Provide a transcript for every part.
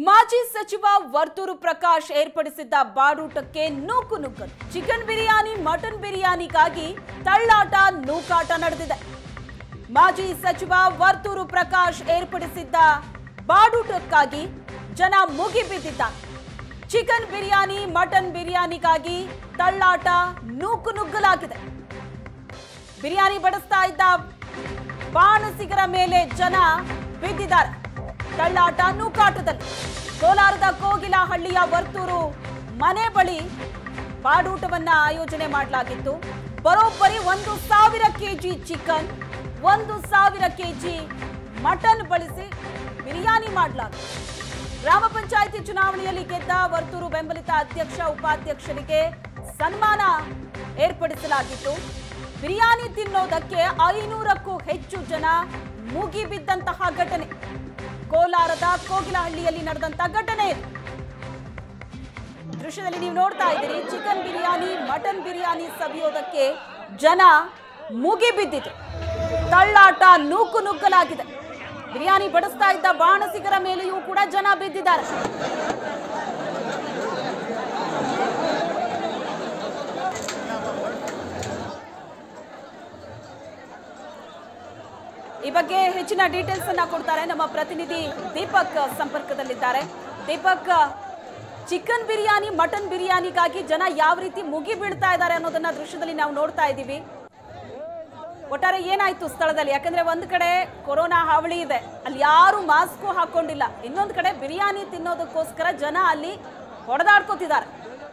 ಮಾಜಿ ಸಚಿವ ವರ್ತೂರು ಪ್ರಕಾಶ್ ಏರ್ಪಡಿಸಿದ್ದ ಬಾಡೂಟಕ್ಕೆ ನೂಕು ನುಗ್ಗಲು ಚಿಕನ್ ಬಿರಿಯಾನಿ ಮಟನ್ ಬಿರಿಯಾನಿಗಾಗಿ ತಳ್ಳಾಟ ನೂಕಾಟ ನಡೆದಿದೆ ಮಾಜಿ ಸಚಿವ ವರ್ತೂರು ಪ್ರಕಾಶ್ ಏರ್ಪಡಿಸಿದ್ದ ಬಾಡೂಟಕ್ಕಾಗಿ ಜನ ಮುಗಿಬಿದ್ದಿದ್ದಾರೆ ಚಿಕನ್ ಬಿರಿಯಾನಿ ಮಟನ್ ಬಿರಿಯಾನಿಗಾಗಿ ತಳ್ಳಾಟ ನೂಕು ನುಗ್ಗಲಾಗಿದೆ ಬಿರಿಯಾನಿ ಬಡಿಸ್ತಾ ಇದ್ದ ಬಾಣಸಿಗರ ಮೇಲೆ ಜನ ಬಿದ್ದಿದ್ದಾರೆ ತಳ್ಳಾಟ ನೂಕಾಟದಲ್ಲಿ ಕೋಲಾರದ ಕೋಗಿಲಹಳ್ಳಿಯ ವರ್ತೂರು ಮನೆ ಬಳಿ ಬಾಡೂಟವನ್ನ ಆಯೋಜನೆ ಮಾಡಲಾಗಿತ್ತು ಬರೋಬ್ಬರಿ ಒಂದು ಸಾವಿರ ಕೆಜಿ ಚಿಕನ್ ಒಂದು ಸಾವಿರ ಕೆಜಿ ಮಟನ್ ಬಳಸಿ ಬಿರಿಯಾನಿ ಮಾಡಲಾಗಿತ್ತು ಗ್ರಾಮ ಪಂಚಾಯಿತಿ ಚುನಾವಣೆಯಲ್ಲಿ ಗೆದ್ದ ವರ್ತೂರು ಬೆಂಬಲಿತ ಅಧ್ಯಕ್ಷ ಉಪಾಧ್ಯಕ್ಷರಿಗೆ ಸನ್ಮಾನ ಏರ್ಪಡಿಸಲಾಗಿತ್ತು ಬಿರಿಯಾನಿ ತಿನ್ನೋದಕ್ಕೆ ಐನೂರಕ್ಕೂ ಹೆಚ್ಚು ಜನ ಮುಗಿಬಿದ್ದಂತಹ ಘಟನೆ ಕೋಲಾರದ ಕೋಗಿಲಹಳ್ಳಿಯಲ್ಲಿ ನಡೆದಂತ ಘಟನೆ ಇದು ದೃಶ್ಯದಲ್ಲಿ ನೀವು ನೋಡ್ತಾ ಇದ್ದೀರಿ ಚಿಕನ್ ಬಿರಿಯಾನಿ ಮಟನ್ ಬಿರಿಯಾನಿ ಸವಿಯೋದಕ್ಕೆ ಜನ ಮುಗಿಬಿದ್ದಿತು ತಳ್ಳಾಟ ನೂಕು ನುಗ್ಗಲಾಗಿದೆ ಬಿರಿಯಾನಿ ಬಡಿಸ್ತಾ ಇದ್ದ ಬಾಣಸಿಗರ ಮೇಲೆಯೂ ಕೂಡ ಜನ ಬಿದ್ದಿದ್ದಾರೆ ಈ ಬಗ್ಗೆ ಹೆಚ್ಚಿನ ಡೀಟೇಲ್ಸ್ ಅನ್ನ ಕೊಡ್ತಾರೆ ನಮ್ಮ ಪ್ರತಿನಿಧಿ ದೀಪಕ್ ಸಂಪರ್ಕದಲ್ಲಿದ್ದಾರೆ ದೀಪಕ್ ಚಿಕನ್ ಬಿರಿಯಾನಿ ಮಟನ್ ಬಿರಿಯಾನಿಗಾಗಿ ಜನ ಯಾವ ರೀತಿ ಮುಗಿ ಬೀಳ್ತಾ ಇದ್ದಾರೆ ಅನ್ನೋದನ್ನ ದೃಶ್ಯದಲ್ಲಿ ನಾವು ನೋಡ್ತಾ ಇದ್ದೀವಿ ಒಟ್ಟಾರೆ ಏನಾಯ್ತು ಸ್ಥಳದಲ್ಲಿ ಯಾಕಂದ್ರೆ ಒಂದ್ ಕಡೆ ಕೊರೋನಾ ಹಾವಳಿ ಇದೆ ಅಲ್ಲಿ ಯಾರು ಮಾಸ್ಕು ಹಾಕೊಂಡಿಲ್ಲ ಇನ್ನೊಂದ್ ಕಡೆ ಬಿರಿಯಾನಿ ತಿನ್ನೋದಕ್ಕೋಸ್ಕರ ಜನ ಅಲ್ಲಿ ಹೊಡೆದಾಡ್ಕೋತಿದ್ದಾರೆ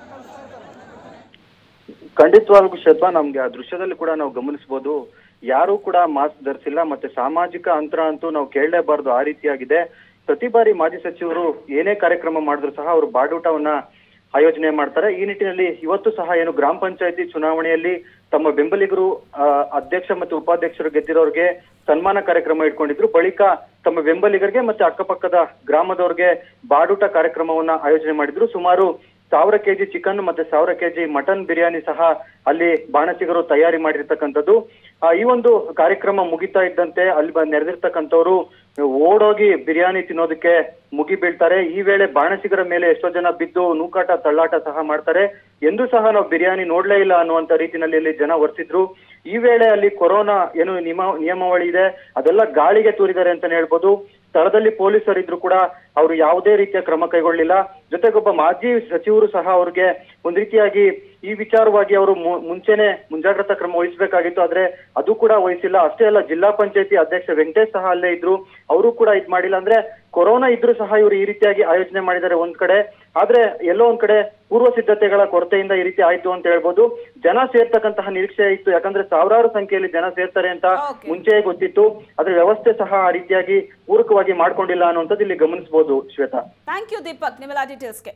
ಖಂಡಿತವಾಗ್ಲೂ ಶ್ವೇತಾ ನಮ್ಗೆ ಆ ದೃಶ್ಯದಲ್ಲಿ ಕೂಡ ನಾವು ಗಮನಿಸಬಹುದು ಯಾರು ಕೂಡ ಮಾಸ್ಕ್ ಧರಿಸಿಲ್ಲ ಮತ್ತೆ ಸಾಮಾಜಿಕ ಅಂತರ ಅಂತೂ ನಾವು ಕೇಳಲೇಬಾರ್ದು ಆ ರೀತಿಯಾಗಿದೆ ಪ್ರತಿ ಬಾರಿ ಮಾಜಿ ಸಚಿವರು ಏನೇ ಕಾರ್ಯಕ್ರಮ ಮಾಡಿದ್ರು ಸಹ ಅವರು ಬಾಡೂಟವನ್ನ ಆಯೋಜನೆ ಮಾಡ್ತಾರೆ ಈ ನಿಟ್ಟಿನಲ್ಲಿ ಇವತ್ತು ಸಹ ಏನು ಗ್ರಾಮ ಪಂಚಾಯತಿ ಚುನಾವಣೆಯಲ್ಲಿ ತಮ್ಮ ಬೆಂಬಲಿಗರು ಆ, ಅಧ್ಯಕ್ಷ ಮತ್ತು ಉಪಾಧ್ಯಕ್ಷರು ಗೆದ್ದಿರೋರಿಗೆ ಸನ್ಮಾನ ಕಾರ್ಯಕ್ರಮ ಇಟ್ಕೊಂಡಿದ್ರು ಬಳಿಕ ತಮ್ಮ ಬೆಂಬಲಿಗರಿಗೆ ಮತ್ತೆ ಅಕ್ಕಪಕ್ಕದ ಗ್ರಾಮದವ್ರಿಗೆ ಬಾಡೂಟ ಕಾರ್ಯಕ್ರಮವನ್ನ ಆಯೋಜನೆ ಮಾಡಿದ್ರು ಸುಮಾರು ಸಾವಿರ ಕೆಜಿ ಚಿಕನ್ ಮತ್ತೆ ಸಾವಿರ ಕೆಜಿ ಮಟನ್ ಬಿರಿಯಾನಿ ಸಹ ಅಲ್ಲಿ ಬಾಣಸಿಗರು ತಯಾರಿ ಮಾಡಿರ್ತಕ್ಕಂಥದ್ದು ಆ, ಈ ಒಂದು ಕಾರ್ಯಕ್ರಮ ಮುಗಿತಾ ಇದ್ದಂತೆ ಅಲ್ಲಿ ಬಂದ್ ನೆರೆದಿರ್ತಕ್ಕಂಥವ್ರು ಓಡೋಗಿ ಬಿರಿಯಾನಿ ತಿನ್ನೋದಕ್ಕೆ ಮುಗಿ ಬೀಳ್ತಾರೆ ಈ ವೇಳೆ ಬಾಣಸಿಗರ ಮೇಲೆ ಎಷ್ಟೋ ಜನ ಬಿದ್ದು ನೂಕಾಟ ತಳ್ಳಾಟ ಸಹ ಮಾಡ್ತಾರೆ ಎಂದೂ ಸಹ ನಾವು ಬಿರಿಯಾನಿ ನೋಡ್ಲೇ ಇಲ್ಲ ಅನ್ನುವಂತ ರೀತಿನಲ್ಲಿ ಅಲ್ಲಿ ಜನ ವರ್ತಿದ್ರು ಈ ವೇಳೆ ಅಲ್ಲಿ ಕೊರೋನಾ ಏನು ನಿಯಮ ನಿಯಮಾವಳಿ ಇದೆ ಅದೆಲ್ಲ ಗಾಳಿಗೆ ತೂರಿದ್ದಾರೆ ಅಂತಾನೆ ಹೇಳ್ಬೋದು ಸ್ಥಳದಲ್ಲಿ ಪೊಲೀಸರಿದ್ರು ಕೂಡ ಅವರು ಯಾವುದೇ ರೀತಿಯ ಕ್ರಮ ಕೈಗೊಳ್ಳಿಲ್ಲ ಜೊತೆಗೊಬ್ಬ ಮಾಜಿ ಸಚಿವರು ಸಹ ಅವ್ರಿಗೆ ಒಂದ್ ರೀತಿಯಾಗಿ ಈ ವಿಚಾರವಾಗಿ ಅವರು ಮು- ಮುಂಚೆನೆ ಮುಂಜಾಗ್ರತಾ ಕ್ರಮ ವಹಿಸಬೇಕಾಗಿತ್ತು ಆದ್ರೆ ಅದು ಕೂಡ ವಹಿಸಿಲ್ಲ ಅಷ್ಟೇ ಅಲ್ಲ ಜಿಲ್ಲಾ ಪಂಚಾಯತಿ ಅಧ್ಯಕ್ಷ ವೆಂಕಟೇಶ್ ಸಹ ಅಲ್ಲೇ ಇದ್ರು ಅವರು ಕೂಡ ಇದ್ ಮಾಡಿಲ್ಲ ಅಂದ್ರೆ ಕೊರೋನಾ ಇದ್ರೂ ಸಹ ಇವರು ಈ ರೀತಿಯಾಗಿ ಆಯೋಜನೆ ಮಾಡಿದ್ದಾರೆ ಒಂದ್ ಕಡೆ ಆದ್ರೆ ಎಲ್ಲೋ ಒಂದ್ ಕಡೆ ಪೂರ್ವ ಸಿದ್ಧತೆಗಳ ಕೊರತೆಯಿಂದ ಈ ರೀತಿ ಆಯ್ತು ಅಂತ ಹೇಳ್ಬೋದು ಜನ ಸೇರ್ತಕ್ಕಂತಹ ನಿರೀಕ್ಷೆ ಇತ್ತು ಯಾಕಂದ್ರೆ ಸಾವಿರಾರು ಸಂಖ್ಯೆಯಲ್ಲಿ ಜನ ಸೇರ್ತಾರೆ ಅಂತ Okay. ಮುಂಚೆಯೇ ಗೊತ್ತಿತ್ತು ಅದ್ರ ವ್ಯವಸ್ಥೆ ಸಹ ಆ ರೀತಿಯಾಗಿ ಪೂರಕವಾಗಿ ಮಾಡ್ಕೊಂಡಿಲ್ಲ ಅನ್ನುವಂಥದ್ದು ಇಲ್ಲಿ ಗಮನಿಸಬಹುದು ಶ್ವೇತಾ ಥ್ಯಾಂಕ್ ಯು ದೀಪಕ್ ನಿಮ್ಮೆಲ್ಲ ಡೀಟೇಲ್ಸ್ಗೆ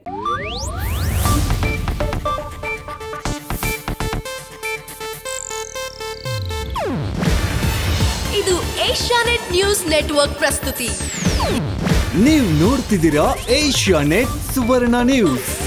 ಇದು ಏಷ್ಯಾನೆಟ್ ನ್ಯೂಸ್ ನೆಟ್ವರ್ಕ್ ಪ್ರಸ್ತುತಿ ನೀವು ನೋಡ್ತಿದ್ದೀರಾ ಏಷ್ಯಾ ನೆಟ್ ಸುವರ್ಣ ನ್ಯೂಸ್